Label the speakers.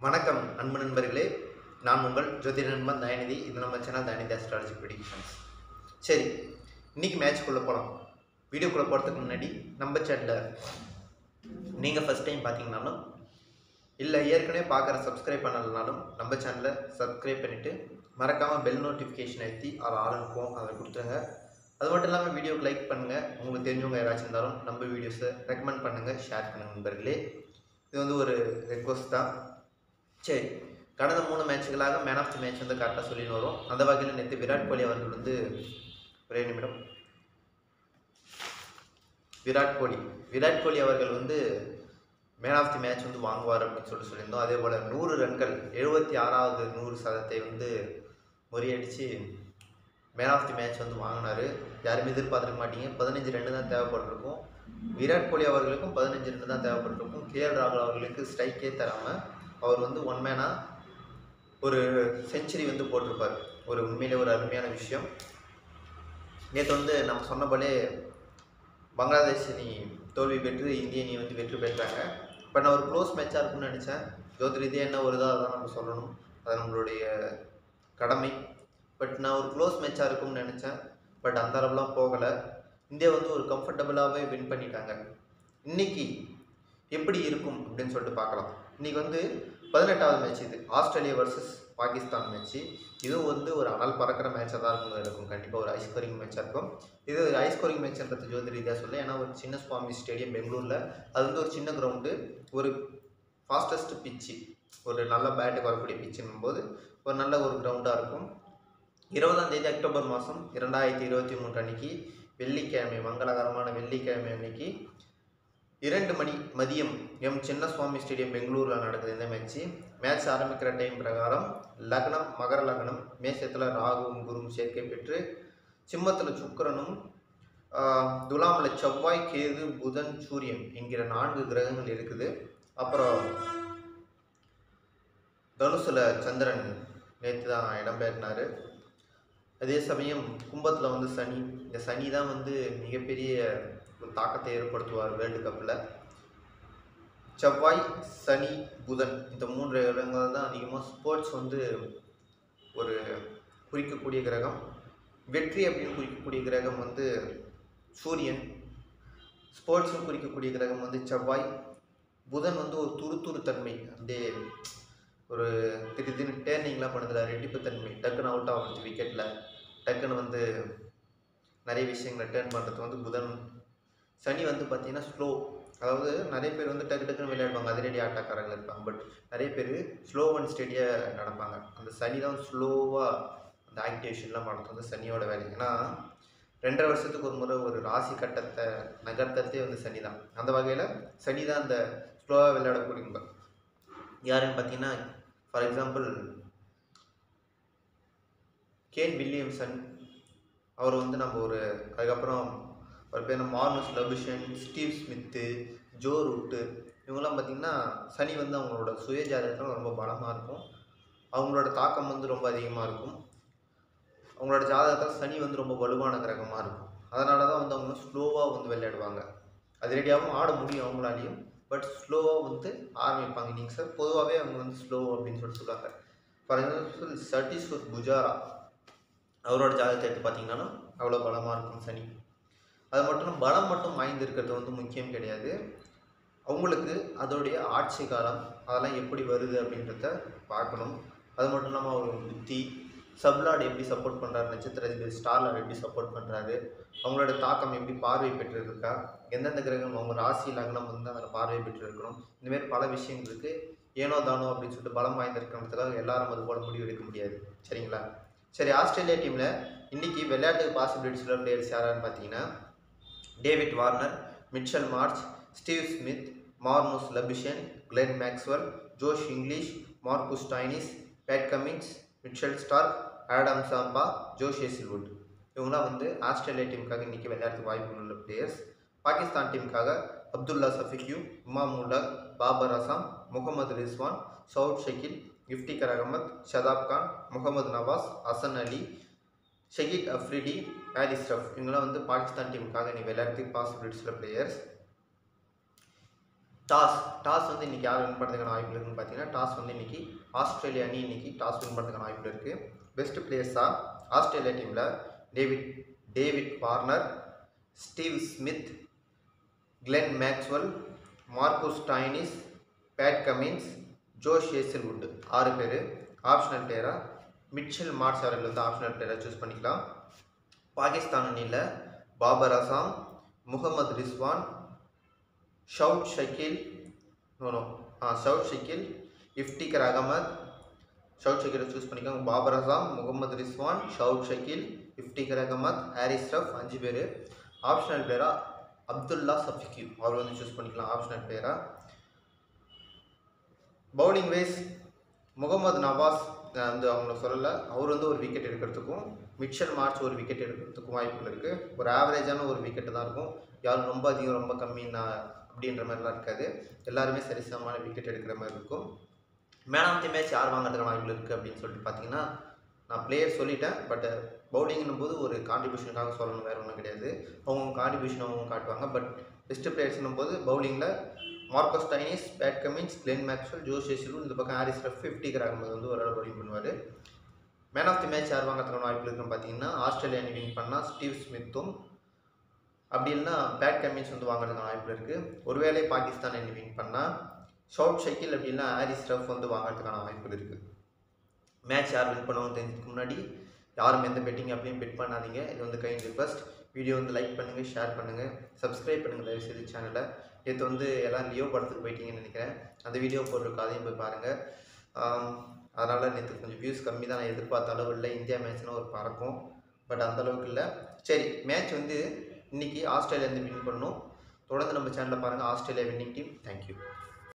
Speaker 1: வணக்கம் அன்பு நண்பர்களே நான் உங்கள் ஜோதிட நண்பன் தயநிதி இது நம்ம சேனல் தயநிதி அஸ்ட்ராலஜி ப்ரிடிக்ஷன்ஸ் சரி இன்னைக்கு மேட்ச்க்குள்ளே போகலாம் வீடியோக்குள்ளே போகிறதுக்கு முன்னாடி நம்ம சேனலில் நீங்கள் ஃபஸ்ட் டைம் பார்த்தீங்கனாலும் இல்லை ஏற்கனவே பார்க்குற சப்ஸ்கிரைப் பண்ணலனாலும் நம்ம சேனலை சப்ஸ்கிரைப் பண்ணிவிட்டு மறக்காமல் பெல் நோட்டிஃபிகேஷன் ஏற்றி அதை ஆள் இருக்கும் அதை கொடுத்துருங்க அது மட்டும் இல்லாமல் வீடியோக்கு லைக் பண்ணுங்கள் உங்களுக்கு தெரிஞ்சவங்க யாராச்சும் இருந்தாலும் நம்ம வீடியோஸை ரெக்கமெண்ட் பண்ணுங்கள் ஷேர் பண்ணுங்கள் நண்பர்களே இது வந்து ஒரு ரெக்வஸ்ட் தான் சரி கடந்த மூணு மேட்ச்களாக மேன் ஆஃப் தி மேட்ச் வந்து கரெக்டாக சொல்லின்னு வரும் அந்த வகையில் நேற்று விராட் கோலி அவர்கள் வந்து ஒரே நிமிடம் விராட் கோலி விராட் கோலி அவர்கள் வந்து மேன் ஆஃப் தி மேட்ச் வந்து வாங்குவார் அப்படின்னு சொல்லி சொல்லியிருந்தோம் அதே போல் நூறு ரன்கள் எழுபத்தி ஆறாவது நூறு சதத்தை வந்து முறியடித்து மேன் ஆஃப் தி மேட்ச் வந்து வாங்கினார் யாருமே எதிர்பார்த்துருக்க மாட்டீங்க பதினஞ்சு ரன் தான் தேவைப்பட்டிருக்கும் விராட் கோலி அவர்களுக்கும் பதினஞ்சு ரன் தான் தேவைப்பட்டிருக்கும் கேஎல் ராகுல் அவர்களுக்கு ஸ்ட்ரைக்கே தராமல் அவர் வந்து ஒன் மேனாக ஒரு செஞ்சுரி வந்து போட்டிருப்பார் ஒரு உண்மையிலே ஒரு அருமையான விஷயம் நேற்று வந்து நம்ம சொன்னபோலே பங்களாதேஷ் அணி தோல்வி பெற்று இந்திய அணி வந்து வெற்றி பெற்றாங்க பட் நான் ஒரு க்ளோஸ் மேட்சாக இருக்கும்னு நினச்சேன் ஜோதி ரீதியாக என்ன வருதோ அதான் நம்ம சொல்லணும் அது நம்மளுடைய கடமை பட் நான் ஒரு க்ளோஸ் மேட்சாக இருக்கும்னு நினச்சேன் பட் அந்த அளவுலாம் போகலை இந்தியா வந்து ஒரு கம்ஃபர்டபுளாகவே வின் பண்ணிட்டாங்க இன்னைக்கு எப்படி இருக்கும் அப்படின்னு சொல்லிட்டு பார்க்கலாம் இன்னைக்கு வந்து பதினெட்டாவது மேட்ச் இது ஆஸ்திரேலியா வர்சஸ் பாகிஸ்தான் மேட்ச்சு இதுவும் வந்து ஒரு அனல் பறக்கிற மேட்சாக தான் இருக்கும் இருக்கும் கண்டிப்பாக ஒரு ஹை ஸ்கோரிங் மேட்சாக இருக்கும் இது ஒரு ஹை ஸ்கோரிங் மேட்ச்ன்றது ஜோதி ரீதியாக சொல்ல ஏன்னா ஒரு சின்ன சுவாமி ஸ்டேடியம் பெங்களூரில் அது வந்து ஒரு சின்ன கிரவுண்டு ஒரு ஃபாஸ்டஸ்ட் பிச்சு ஒரு நல்ல பேட்டுக்கு வரக்கூடிய பிச்சுன்னும் போது ஒரு நல்ல ஒரு கிரவுண்டாக இருக்கும் இருபதாம் தேதி அக்டோபர் மாதம் இரண்டாயிரத்தி இருபத்தி மூன்று அன்னைக்கு வெள்ளிக்கிழமை மங்களகரமான வெள்ளிக்கிழமை அன்னைக்கு இரண்டு மணி மதியம் எம் சின்னசுவாமி ஸ்டேடியம் பெங்களூரில் நடக்குது இந்த மேட்ச்சு மேட்ச் ஆரம்பிக்கிற டைம் பிரகாரம் லக்னம் மகர லக்னம் மேஷத்தில் ராகுவும் குருவும் சேர்க்கை பெற்று சிம்மத்தில் சுக்கிரனும் ஆஹ், துலாமில் செவ்வாய் கேது புதன் சூரியன் என்கிற நான்கு கிரகங்கள் இருக்குது அப்புறம் தனுசுல சந்திரன் நேற்று தான் இடம்பெயர்னார் அதே சமயம் கும்பத்தில் வந்து சனி இந்த சனி தான் வந்து மிகப்பெரிய ஒரு தாக்கத்தை ஏற்படுத்துவார் வேர்ல்டு கப்பில் செவ்வாய் சனி புதன் இந்த மூன்று கிரகங்கள் தான் அதிகமாக ஸ்போர்ட்ஸ் வந்து ஒரு குறிக்கக்கூடிய கிரகம் வெற்றி அப்படின்னு குறிக்கக்கூடிய கிரகம் வந்து சூரியன் ஸ்போர்ட்ஸும் குறிக்கக்கூடிய கிரகம் வந்து செவ்வாய் புதன் வந்து ஒரு துருதுருத்தன்மை அப்படியே ஒரு திடீர்னு டேர்னிங்லாம் பண்ணுதில்ல ரெட்டிப்புத்தன்மை டக்குன்னு அவுட் ஆகிறது விக்கெட்டில் டக்குன்னு வந்து நிறைய விஷயங்களை டேர்ன் பண்ணுறது வந்து புதன் சனி வந்து பார்த்தீங்கன்னா ஸ்லோ அதாவது நிறைய பேர் வந்து டக்கு டக்குன்னு விளையாடுவாங்க அதிரடி ஆட்டக்காரங்க இருப்பாங்க பட் நிறைய பேர் ஸ்லோ அண்ட் ஸ்டெடியாக நடப்பாங்க அந்த சனி தான் ஸ்லோவாக அந்த ஆக்டிவேஷன்லாம் பண்ணுறது வந்து சனியோட வேலை ஏன்னா ரெண்டரை வருஷத்துக்கு ஒரு முறை ஒரு ராசி கட்டத்தை நகர்த்தத்தே வந்து சனி தான் அந்த வகையில் சனி தான் அந்த ஸ்லோவாக விளையாடக்கூடியவங்க யாருன்னு பார்த்தீங்கன்னா ஃபார் எக்ஸாம்பிள் கேன் வில்லியம்சன் அவர் வந்து நம்ம ஒரு அதுக்கப்புறம் ஒரு பேர் Marnus Labuschagne Steve Smith Joe Root இவங்கெல்லாம் பார்த்திங்கன்னா சனி வந்து அவங்களோட சுய ஜாதகத்தில் ரொம்ப பலமாக இருக்கும் அவங்களோட தாக்கம் வந்து ரொம்ப அதிகமாக இருக்கும் அவங்களோட ஜாதகத்தில் சனி வந்து ரொம்ப வலுவான கிரகமாக இருக்கும் அதனால தான் வந்து அவங்க ஸ்லோவாக வந்து விளையாடுவாங்க அதிரடியாகவும் ஆட முடியும் அவங்களாலையும் பட் ஸ்லோவாக வந்து ஆரம்பிப்பாங்க இன்னிங்ஸை பொதுவாகவே அவங்க வந்து ஸ்லோ அப்படின்னு சொல்லிட்டு சொல்லுவாங்க ஃபார் எக்ஸாம்பிள் சட்டீஸ்வர் குஜாரா அவரோட ஜாதகத்தை எடுத்து பார்த்தீங்கன்னா அவ்வளோ பலமாக இருக்கும் சனி அது மட்டும் இல்லாம பலம் மட்டும் வாய்ந்து இருக்கிறது வந்து முக்கியம் கிடையாது அவங்களுக்கு அதோடைய ஆட்சி காலம் அதெல்லாம் எப்படி வருது அப்படின்றத பார்க்கணும் அது மட்டும் இல்லாமல் அவரோட புத்தி சப்லாட் எப்படி சப்போர்ட் பண்ணுறாரு நட்சத்திர அதிபதி ஸ்டார்லாட் எப்படி சப்போர்ட் பண்ணுறாரு அவங்களோட தாக்கம் எப்படி பார்வை பெற்றிருக்கா எந்தெந்த கிரகம் அவங்க ராசி லக்னம் வந்து அதில் பார்வை பெற்றிருக்கணும் இந்தமாரி பல விஷயங்கள் இருக்குது ஏனோ தானோ அப்படின்னு சொல்லிட்டு பலம் வாய்ந்திருக்கிறதுக்காக எல்லாரும் அது போல முடிவு எடுக்க முடியாது சரிங்களா சரி ஆஸ்திரேலியா டீமில் இன்னைக்கு விளையாட்டுக்கு பாசிபிலிட்டிஸ் உள்ள பிளேயர்ஸ் யாரான்னு பார்த்தீங்கன்னா David Warner Mitchell Marsh Steve Smith Marnus Labuschagne Glenn Maxwell Josh Inglis Marcus Stoinis Pat Cummins Mitchell Starc Adam Zampa Josh Hazlewood இவங்களாம் வந்து ஆஸ்திரேலியா டீமுக்காக இன்றைக்கி விளையாடுறதுக்கு வாய்ப்பு உள்ள பிளேயர்ஸ் பாகிஸ்தான் டீமுக்காக அப்துல்லா சஃபிக்யூ இமாம் உலக் பாபர் அசாம் முகமது ரிஸ்வான் சவுத் ஷக்கீல் இஃப்டிகர் அகமத் ஷதாப் கான் முகமது நவாஸ் ஹசன் அலி ஷஹீத் அஃப்ரிடி ஹாரிஸ் ரஃப் இவங்களாம் வந்து பாகிஸ்தான் டீமுக்காக நீ விளையாடுறதுக்கு பாசிபிலிட்டிஸில் பிளேயர்ஸ் டாஸ் டாஸ் வந்து இன்றைக்கி யார் வின் பண்ணுறதுக்கான வாய்ப்பு இருக்குன்னு பார்த்தீங்கன்னா டாஸ் வந்து இன்றைக்கி ஆஸ்திரேலியா அணி இன்றைக்கி டாஸ் வின் பண்ணுறதுக்கான வாய்ப்பு இருக்குது பெஸ்ட் பிளேயர்ஸாக ஆஸ்திரேலியா டீமில் David David Warner Steve Smith Glenn Maxwell Marcus Stoinis Pat Cummins Josh Hazlewood ஆறு பேர் ஆப்ஷனல் பிளேயராக மிட்சல் மார்ட்ஸ் அவர்கள் வந்து ஆப்ஷனல் பிளேயராக சூஸ் பண்ணிக்கலாம் பாகிஸ்தான் அணியில் பாபர் அசாம் முகமது ரிஸ்வான் ஷவுட் ஷக்கீல் நோ ஆ ஷவுட் ஷக்கீல் இஃப்டிகர் அகமத் ஷவுட் ஷக்கீலை சூஸ் பண்ணிக்கோங்க பாபர் அசாம் முகமது ரிஸ்வான் ஷவுட் ஷக்கீல் இஃப்டிகர் அகமத் ஹாரிஸ் ரஃப் அஞ்சு பேர் ஆப்ஷனல் பிளேயராக அப்துல்லா சஃபிக்யூ அவர் வந்து சூஸ் பண்ணிக்கலாம் ஆப்ஷனல் பிளேயராக பவுலிங் வைஸ் முகமது நவாஸ் நான் வந்து அவங்கள சொல்லலை அவர் வந்து ஒரு விக்கெட் எடுக்கிறதுக்கும் மிட்சல் மார்ச் ஒரு விக்கெட் எடுக்கிறதுக்கும் வாய்ப்புகள் இருக்குது ஒரு ஆவரேஜான ஒரு விக்கெட்டு தான் இருக்கும் யாரும் ரொம்ப அதிகம் ரொம்ப கம்மின்னா அப்படின்ற மாதிரிலாம் இருக்காது எல்லாருமே சரிசமமான விக்கெட் எடுக்கிற மாதிரி இருக்கும் மேன் ஆஃப் தி மேட்ச் யார் வாங்குறதுக்கான வாய்ப்புகள் இருக்குது அப்படின்னு சொல்லிட்டு பார்த்தீங்கன்னா நான் பிளேயர் சொல்லிட்டேன் பட் பவுலிங்னும் போது ஒரு கான்ட்ரிபியூஷனுக்காக சொல்லணும் வேறு ஒன்றும் கிடையாது அவங்க கான்ட்ரிபியூஷன் அவங்க காட்டுவாங்க பட் பெஸ்ட் பிளேயர்ஸ்னும் போது பவுலிங்கில் Marcus Stoinis Pat Cummins Glenn Maxwell Josh எசிலு இந்த பக்கம் ஹாரிஸ் ரஃப் ஃபிஃப்டிக்கு அகமது வந்து ஒரு அளவு பவுலிங் பண்ணுவார் மேன் ஆஃப் தி மேட்ச் யார் வாங்குறதுக்கான வாய்ப்பு இருக்குன்னு பார்த்தீங்கன்னா ஆஸ்திரேலியா அணி வின் பண்ணால் ஸ்டீவ் ஸ்மித்தும் அப்படி இல்லைன்னா பேட் கமின்ஸ் வந்து வாங்குறதுக்கான வாய்ப்பு இருக்குது ஒருவேளை பாகிஸ்தான் அணி வின் பண்ணால் ஷவுட் ஷக்கில் அப்படி இல்லைன்னா ஹாரிஸ் ரஃப் வந்து வாங்குறதுக்கான வாய்ப்புகள் இருக்குது மேட்ச் யார் வின் பண்ணுவாங்க தெரிஞ்சதுக்கு முன்னாடி யாரும் எந்த பெட்டிங் அப்படியும் பெட் பண்ணாதீங்க இது வந்து கைண்ட் ரிக்வஸ்ட் வீடியோ வந்து லைக் பண்ணுங்கள் ஷேர் பண்ணுங்கள் சப்ஸ்கிரைப் பண்ணுங்கள் தயவுசெய்து சேனலை நேற்று வந்து எல்லாம் லியோ படத்துக்கு போயிட்டீங்கன்னு நினைக்கிறேன் அந்த வீடியோ போட்டிருக்க அதையும் போய் பாருங்கள் அதனால் நேற்று கொஞ்சம் வியூஸ் கம்மி தான் நான் எதிர்பார்த்த அளவு இல்லை இந்தியா மேட்ச்னால் ஒரு பறக்கும் பட் அந்த அளவுக்கு இல்லை சரி மேட்ச் வந்து இன்றைக்கி ஆஸ்திரேலியா வந்து வின் பண்ணணும் தொடர்ந்து நம்ம சேனலில் பாருங்கள் ஆஸ்திரேலியா வின்னிங் டீம் தேங்க்யூ